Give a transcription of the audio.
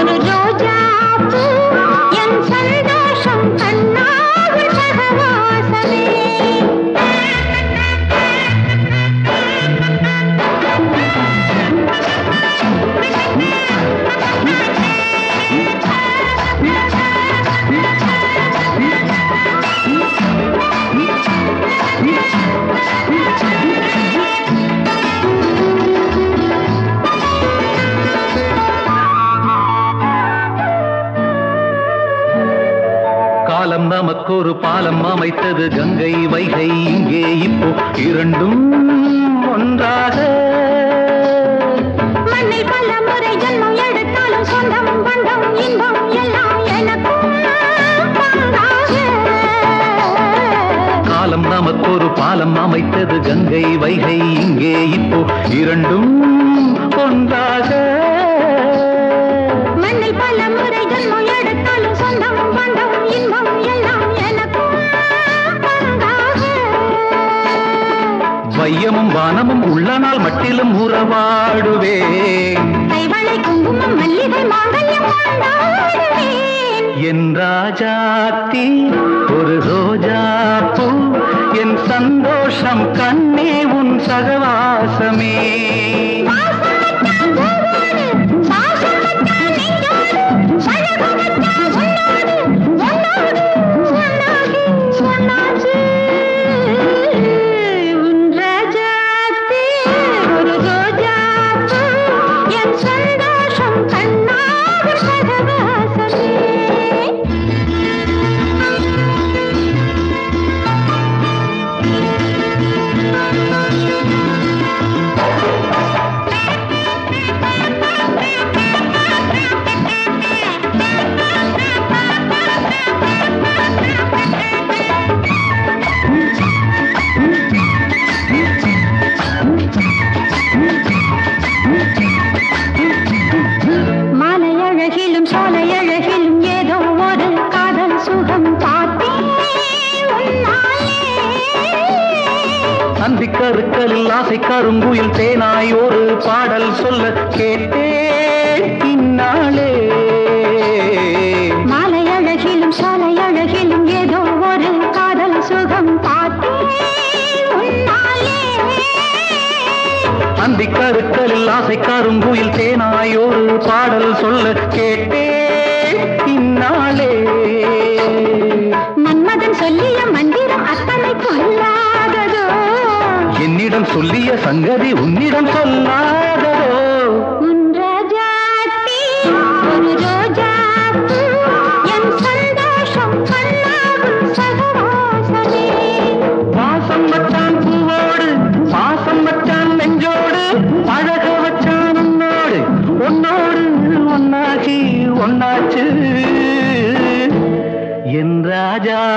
ஒரு ரோஜா பூ என் சந்தோஷம் கண்ணாவில் சகவாசமே காலம் நமக்கொரு பாலம் அமைத்தது கங்கை வைகை இங்கே இப்போ இரண்டும் ஒன்றாக மண்ணில் பல முறை ஜன்மம் எடுத்தாலும் சொந்தம் பந்தம் இன்பம் எல்லாம் எனக்கும் பங்காக காலம் நமக்கொரு பாலம் அமைத்தது கங்கை வைகை இங்கே இப்போ இரண்டும் ஒன்றாக மண்ணில் பல முறை ஜன்மம் எடுத்தாலும் சொந்தம் பந்தம் இன்பம் எல்லாம் எனக்கும் பங்காக வையமும் வானமும் உள்ள நாள் மட்டிலும் உறவாடுவேன் கைவளை குங்குமம் மல்லிகை மாங்கல்யம் கொண்டாடுவேன் என் ராஜாத்தி ஒரு ரோஜா பூ என் சந்தோஷம் கண்ணே உன் சகவாசமே பாசமத்தான் பூவோடு, பாசமத்தான் நெஞ்சோடு, பழகுமத்தான் உன்னோடு, உன்னோடு, உன்னாகி, உன்னாச்சு. உன் ராஜாத்தே, ஒரு ரோஜாப்பூ, என் சந்தோஷம் கண்ணாவில் சகவாசமே மாலை அழகிலும் சோலை அழகிலும் ஏதோ ஒரு காதல் சுகம் பார்த்தேன் உன்னாலே. அந்தி கருக்கலில் ஆசை கருங்குயில் தேனாய் ஒரு பாடல் சொல்ல கேட்டேன் இந்நாளே மாலை அழகிலும் சோலை அழகிலும் ஏதோ ஒரு காதல் சுகம் பார்த்தேன் உன்னாலே. அந்தி கருக்கலில் ஆசை கருங்குயில் தேனாய் ஒரு பாடல் சொல்ல கேட்டேன் இந்நாளே மன்மதன் சொல்லிய மந்திரம் அத்தனை கொல்லாததோ என்னிடம் சொல்லிய சங்கதி உன்னிடம் சொல்லாததோ உன் ராஜாத்தி ஒரு ரோஜாப்பூ, என் சந்தோஷம் கண்ணாவும் சகவாசமே. வாசம் வச்சான் பூவோடு பாசம் வச்சான் நெஞ்சோடு அழக வச்சான் உன்னோடு உன்னோடு ஒன்னாகி ஒன்னாச்சு என் ராஜா